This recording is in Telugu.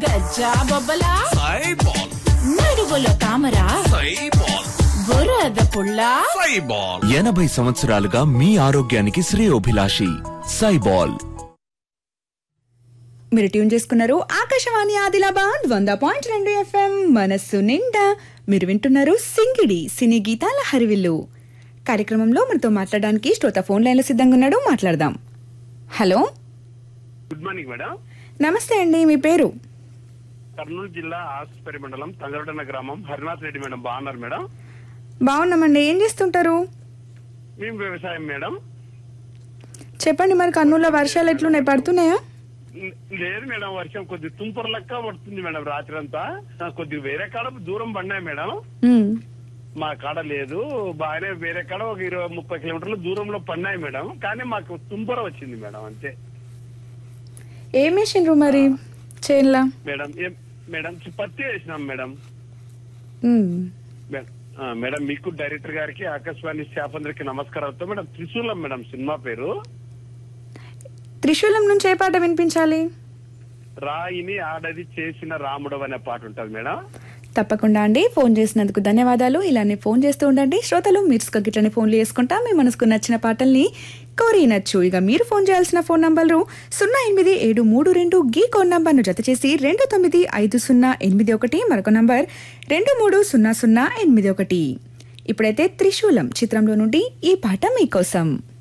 గజ్జా బొబ్బలా సైబాల్ నడువులో తామరా సైబాల్ బురద పుల్ల సైబాల్ ఎనభై సంవత్సరాలుగా మీ ఆరోగ్యానికి శ్రేయోభిలాషి సైబాల్ మీరు ట్యూన్ చేసుకున్నారు ఆకాశవాణి ఆదిలాబాద్ వంద పాయింట్ రెండు ఎఫ్ఎం మనస్సు నిండా మీరు వింటున్నారు సింగిడి సినీ గీతాల హరివిల్లు కార్యక్రమంలో మనతో మాట్లాడడానికి శ్రోత ఫోన్ లైన్లో సిద్ధంగా ఉన్నాడు మాట్లాడదాం హలో గుడ్ మార్నింగ్ మేడం నమస్తే అండి మీ పేరు కర్నూలు జిల్లా ఆస్పరి మండలం తంగరడన్న గ్రామం హరినాథ్ రెడ్డి మేడం బాగున్నారు మేడం బాగున్నామండి ఏం చేస్తుంటారు మేము వ్యవసాయం మేడం చెప్పండి మరి కర్నూలులో వర్షాలు ఎట్లున్నాయి పడుతున్నాయా న- లేదు మేడం వర్షం కొద్ది తుంపర లెక్క పడుతుంది మేడం రాత్రి అంతా కొద్ది వేరే కాడ దూరం పడినాయి మేడం ఉమ్, మా కాడ లేదు బాగానే వేరే కాడ ఒక ఇరవై ముప్పై కిలోమీటర్ల దూరంలో పడినాయి మేడం కానీ మాకు తుంపర వచ్చింది మేడం అంతే ఏం వేసిండ్రు మరి చేన్లా మేడం ఏం మేడం పత్తి వేసినాం మేడం ఉమ్, మే- ఆ, మేడం మీకు డైరెక్టర్ గారికి ఆకాశవాణి స్టాఫ్ అందరికి నమస్కారాలతో మేడం త్రిశూలం మేడం సినిమా పేరు త్రిశూలం నుంచి ఏ పాట వినిపించాలి రాయిని ఆడది చేసిన రాముడు అనే పాట ఉంటది మేడం తప్పకుండా అండి ఫోన్ చేసినందుకు ధన్యవాదాలు ఇలానే ఫోన్ చేస్తూ ఉండండి శ్రోతలు మీరు గిట్లని ఫోన్లు చేసుకుంటా మీ మనసుకు నచ్చిన పాటల్ని కోరి నచ్చు ఇక మీరు ఫోన్ చేయాల్సిన ఫోన్ నంబర్లు సున్నా ఎనిమిది ఏడు మూడు రెండు గీ కోడ్ నంబర్ను జత చేసి రెండు తొమ్మిది ఐదు సున్నా ఎనిమిది ఒకటి మరొక నంబర్ రెండు మూడు సున్నా సున్నా ఎనిమిది ఒకటి ఇప్పుడైతే త్రిశూలం చిత్రంలో నుండి ఈ పాట మీకోసం